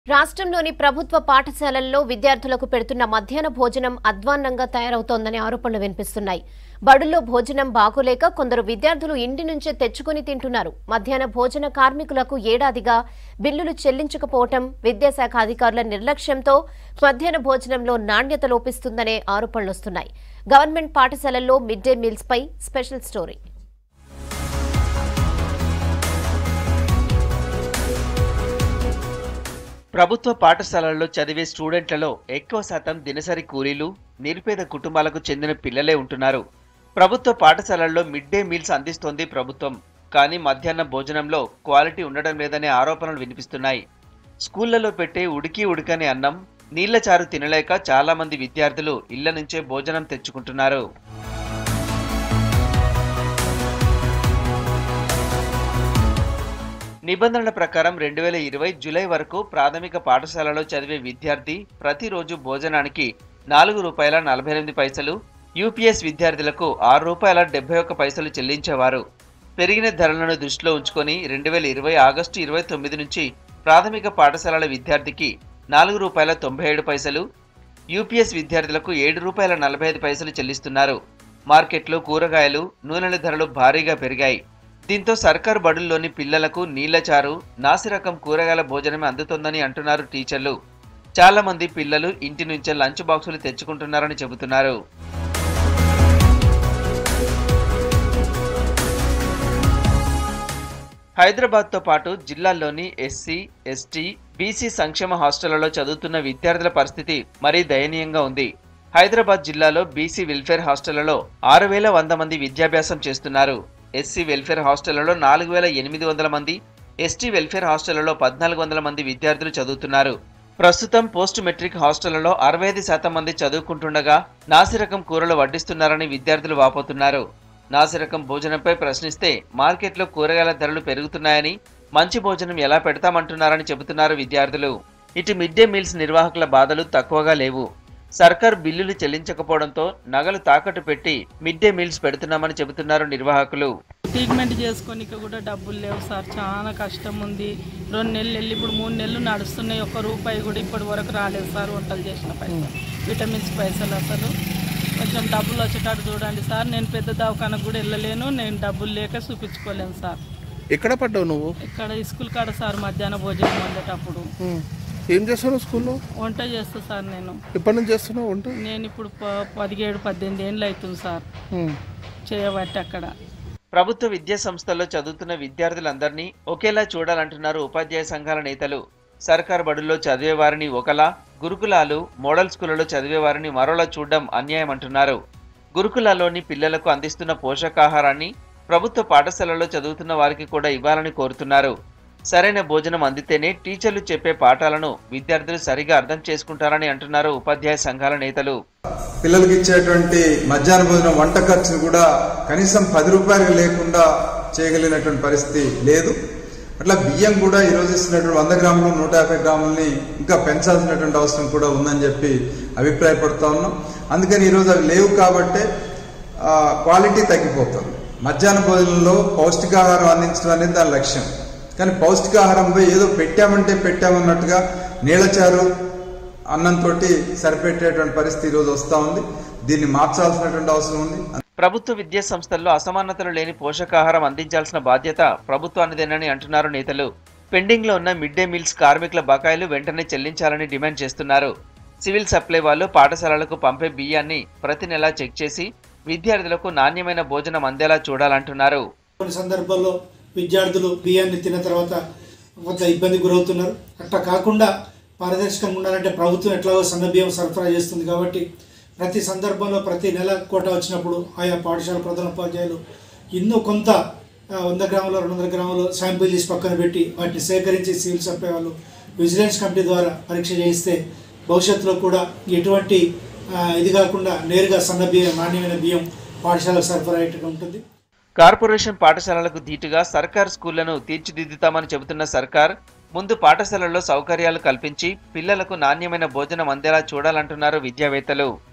రాష్ట్రంలోని ప్రభుత్వ పాఠశాలల్లో విద్యార్థులకు పెడుతున్న మధ్యాహ్న భోజనం అధ్వాన్నంగా తయారవుతోందని ఆరోపణలు వినిపిస్తున్నాయి బడుల్లో భోజనం బాగోలేక కొందరు విద్యార్థులు ఇంటి నుంచే తెచ్చుకుని తింటున్నారు మధ్యాహ్న భోజన కార్మికులకు ఏడాదిగా బిల్లులు చెల్లించకపోవటం విద్యాశాఖ అధికారుల నిర్లక్ష్యంతో మధ్యాహ్న భోజనంలో నాణ్యత లోపిస్తుందనే ఆరోపణలొస్తున్నాయి గవర్నమెంట్ పాఠశాలల్లో మిడ్ డే మీల్స్ పై స్పెషల్ స్టోరీ ప్రభుత్వ పాఠశాలల్లో చదివే స్టూడెంట్లలో ఎక్కువ శాతం దినసరి కూలీలు నిరుపేద కుటుంబాలకు చెందిన పిల్లలే ఉంటున్నారు ప్రభుత్వ పాఠశాలల్లో మిడ్ డే మీల్స్ అందిస్తోంది ప్రభుత్వం కానీ మధ్యాహ్న భోజనంలో క్వాలిటీ ఉండడం లేదనే ఆరోపణలు వినిపిస్తున్నాయి స్కూళ్లలో పెట్టే ఉడికి ఉడకని అన్నం నీళ్ల చారు తినలేక చాలా మంది విద్యార్థులు ఇళ్ల నుంచే భోజనం తెచ్చుకుంటున్నారు నిబంధనల ప్రకారం రెండు వేల ఇరవై జూలై వరకు ప్రాథమిక పాఠశాలలో చదివే విద్యార్థి ప్రతిరోజు భోజనానికి నాలుగు రూపాయల నలభై ఎనిమిది పైసలు యూపీఎస్ విద్యార్థులకు ఆరు రూపాయల డెబ్బై ఒక్క పైసలు చెల్లించేవారు పెరిగిన ధరలను దృష్టిలో ఉంచుకొని రెండు వేల ఇరవై ఆగస్టు ఇరవై తొమ్మిది నుంచి ప్రాథమిక పాఠశాలల విద్యార్థికి నాలుగు రూపాయల తొంభై ఏడు పైసలు యూపీఎస్ విద్యార్థులకు ఏడు రూపాయల నలభై ఐదు పైసలు చెల్లిస్తున్నారు మార్కెట్లో కూరగాయలు నూనెల ధరలు భారీగా పెరిగాయి దీంతో సర్కారు బడుల్లోని పిల్లలకు నీళ్లచారు నాసిరకం కూరగాయల భోజనమే అందుతోందని అంటున్నారు టీచర్లు చాలా మంది పిల్లలు ఇంటి నుంచే లంచ్ బాక్సులు తెచ్చుకుంటున్నారని చెబుతున్నారు హైదరాబాద్తో పాటు జిల్లాల్లోని ఎస్సీ ఎస్టీ బీసీ సంక్షేమ హాస్టళ్లలో చదువుతున్న విద్యార్థుల పరిస్థితి మరీ దయనీయంగా ఉంది హైదరాబాద్ జిల్లాలో బీసీ వెల్ఫేర్ హాస్టళ్లలో ఆరు వేల వంద మంది విద్యాభ్యాసం చేస్తున్నారు ఎస్సీ వెల్ఫేర్ హాస్టళ్లలో నాలుగు వేల ఎనిమిది వందల మంది ఎస్టీ వెల్ఫేర్ హాస్టళ్లలో పద్నాలుగు వందల మంది విద్యార్థులు చదువుతున్నారు ప్రస్తుతం పోస్ట్ మెట్రిక్ హాస్టళ్లలో అరవై ఐదు శాతం మంది చదువుకుంటుండగా నాసిరకం కూరలు వడ్డిస్తున్నారని విద్యార్థులు వాపోతున్నారు నాసిరకం భోజనంపై ప్రశ్నిస్తే మార్కెట్లో కూరగాయల ధరలు పెరుగుతున్నాయని మంచి భోజనం ఎలా పెడతామంటున్నారని చెబుతున్నారు విద్యార్థులు ఇటు మిడ్ డే మీల్స్ నిర్వాహకుల బాధలు తక్కువగా లేవు సర్కార్ బిల్లులు చెల్లించకపోవడంతో నగలు తాకట్టు పెట్టి మిడ్ డే మీల్స్ పెడుతున్నామని చెబుతున్నారు నిర్వాహకులు ట్రీట్మెంట్ చేసుకోనికి కూడా డబ్బులు లేవు సార్ చాలా కష్టం ఉంది రెండు నెలలు వెళ్ళి ఇప్పుడు మూడు నెలలు నడుస్తున్నాయి ఒక్క రూపాయి కూడా ఇప్పటి వరకు రాలేదు సార్ వంటలు చేసిన పైసలు విటమిన్స్ పైసలు అసలు కొంచెం డబ్బులు వచ్చేటట్టు చూడండి సార్ నేను పెద్ద దవాఖానకు కూడా వెళ్ళలేను నేను డబ్బులు లేక చూపించుకోలేను సార్ ఎక్కడ పడ్డావు నువ్వు ఇక్కడ స్కూల్ కాడ సార్ మధ్యాహ్న భోజనం వండేటప్పుడు ఉమ్. ఏం చేస్తున్నావు స్కూల్లో వంట చేస్తా సార్ నేను ఎప్పటి నుంచి చేస్తున్నావు వంట నేను ఇప్పుడు ప- పదిహేడు పద్దెనిమిది ఏళ్ళు అవుతుంది సార్ ఉమ్. చేయబట్టి అక్కడ ప్రభుత్వ విద్యా సంస్థల్లో చదువుతున్న విద్యార్థులందరినీ ఒకేలా చూడాలంటున్నారు ఉపాధ్యాయ సంఘాల నేతలు సర్కార్ బడుల్లో చదివే వారిని ఒకలా గురుకులాలు మోడల్ స్కూళ్లలో చదివే వారిని మరోలా చూడడం అన్యాయం అంటున్నారు గురుకులాల్లోని పిల్లలకు అందిస్తున్న పోషకాహారాన్ని ప్రభుత్వ పాఠశాలల్లో చదువుతున్న వారికి కూడా ఇవ్వాలని కోరుతున్నారు సరైన భోజనం అందితేనే టీచర్లు చెప్పే పాఠాలను విద్యార్థులు సరిగా అర్థం చేసుకుంటారని అంటున్నారు ఉపాధ్యాయ సంఘాల నేతలు పిల్లలకి ఇచ్చేటువంటి మధ్యాహ్న భోజనం వంట ఖర్చును కూడా కనీసం పది రూపాయలు లేకుండా చేయగలిగినటువంటి పరిస్థితి లేదు అట్లా బియ్యం కూడా ఈరోజు ఇస్తున్నటువంటి వంద గ్రాములు నూట యాభై గ్రాములని ఇంకా పెంచాల్సినటువంటి అవసరం కూడా ఉందని చెప్పి అభిప్రాయపడుతా ఉన్నాం అందుకని ఈరోజు అవి లేవు కాబట్టే ఆ, క్వాలిటీ తగ్గిపోతుంది మధ్యాహ్న భోజనంలో పౌష్టికాహారం అందించడం అనేది దాని లక్ష్యం కానీ పౌష్టికాహారం పోయి ఏదో పెట్టామంటే పెట్టామన్నట్టుగా నీళ్ళచారు అన్నంతో సరిపెట్టేటువంటి పరిస్థితి ఈరోజు వస్తూ ఉంది దీన్ని మార్చాల్సినటువంటి అవసరం ఉంది ప్రభుత్వ విద్యా సంస్థల్లో అసమానతలు లేని పోషకాహారం అందించాల్సిన బాధ్యత ప్రభుత్వానిదేనని అంటున్నారు నేతలు పెండింగ్ లో ఉన్న మిడ్ డే మీల్స్ కార్మికుల బకాయిలు వెంటనే చెల్లించాలని డిమాండ్ చేస్తున్నారు సివిల్ సప్లై వాళ్ళు పాఠశాలలకు పంపే బియ్యాన్ని ప్రతి నెలా చెక్ చేసి విద్యార్థులకు నాణ్యమైన భోజనం అందేలా చూడాలంటున్నారు కొన్ని సందర్భాల్లో విద్యార్థులు బియ్యాన్ని తిన్న తర్వాత కొంత ఇబ్బంది గురవుతున్నారు అట్లా కాకుండా పారదర్శకంగా ఉండాలంటే ప్రభుత్వం ఎట్లాగో సన్న బియ్యం సరఫరా చేస్తుంది కాబట్టి ప్రతి సందర్భంలో ప్రతి నెల కోట వచ్చినప్పుడు ఆయా పాఠశాల ప్రధానోపాధ్యాయులు ఎన్నో కొంత ఆ, వంద గ్రాములు రెండు వందల గ్రాములు శాంపిల్ చేసి పక్కన పెట్టి వాటిని సేకరించి సివిల్ సప్లై వాళ్ళు విజిలెన్స్ కమిటీ ద్వారా పరీక్ష చేయిస్తే భవిష్యత్తులో కూడా ఎటువంటి ఆ, ఇది కాకుండా నేరుగా సన్న బియ్యం నాణ్యమైన బియ్యం పాఠశాలకు సరఫరా అయ్యేట్టుగా ఉంటుంది కార్పొరేషన్ పాఠశాలలకు ధీటుగా సర్కార్ స్కూళ్లను తీర్చిదిద్దుతామని చెబుతున్న సర్కార్ ముందు పాఠశాలల్లో సౌకర్యాలు కల్పించి పిల్లలకు నాణ్యమైన భోజనం అందేలా చూడాలంటున్నారు విద్యావేత్తలు